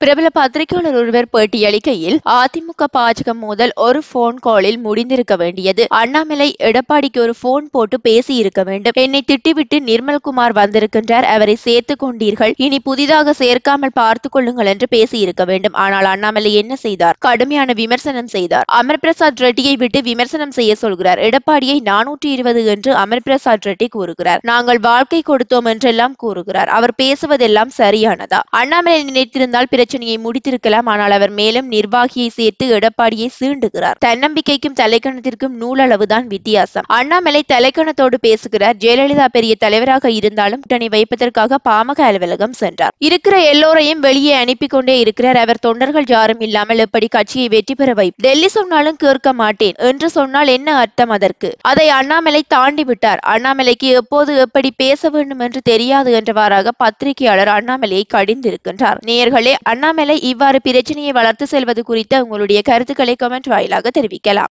பிரபல பத்திரிகையாளர் ஒருவர் பேட்டியளிக்கையில் அதிமுக பாஜக மோதல் ஒரு போன் காலில் முடிந்திருக்க வேண்டியது அண்ணாமலை எடப்பாடிக்கு ஒரு போன் போட்டு பேசி இருக்க வேண்டும் என்னை திட்டிவிட்டு நிர்மல்குமார் வந்திருக்கின்றார் அவரை சேர்த்துக் கொண்டீர்கள் இனி புதிதாக சேர்க்காமல் பார்த்துக் கொள்ளுங்கள் என்று பேசி இருக்க வேண்டும் ஆனால் அண்ணாமலை என்ன செய்தார் கடுமையான விமர்சனம் செய்தார் அமர் பிரசாத் ரெட்டியை விட்டு விமர்சனம் செய்ய சொல்கிறார் எடப்பாடியை நானூற்றி இருபது என்று அமர் பிரசாத் ரெட்டி கூறுகிறார் நாங்கள் வாழ்க்கை கொடுத்தோம் என்றெல்லாம் கூறுகிறார் அவர் பேசுவதெல்லாம் சரியானதா அண்ணாமலை நினைத்திருந்தால் பிரச்சனையை முடித்திருக்கலாம் ஆனால் அவர் மேலும் நிர்வாகியை சேர்த்து எடப்பாடியை சீண்டுகிறார் தன்னம்பிக்கைக்கும் தலைக்கணத்திற்கும் நூலளவுதான் வித்தியாசம் அண்ணாமலை தலைக்கணத்தோடு பேசுகிறார் ஜெயலலிதா பெரிய தலைவராக இருந்தாலும் கூட்டணி வைப்பதற்காக பாமக அலுவலகம் சென்றார் இருக்கிற எல்லோரையும் வெளியே அனுப்பி கொண்டே இருக்கிறார் அவர் தொண்டர்கள் யாரும் இல்லாமல் எப்படி கட்சியை வெற்றி பெற வை டெல்லி சொன்னாலும் கேட்க மாட்டேன் என்று சொன்னால் என்ன அர்த்தம் அதற்கு அதை அண்ணாமலை தாண்டி விட்டார் அண்ணாமலைக்கு எப்போது எப்படி பேச வேண்டும் என்று தெரியாது என்றவாறாக பத்திரிகையாளர் அண்ணாமலையை கடிந்திருக்கின்றார் நேயர்களே அண்ணாமலை இவ்வாறு பிரச்சனையை வளர்த்து செல்வது குறித்த உங்களுடைய கருத்துக்களை கமெண்ட் வாயிலாக தெரிவிக்கலாம்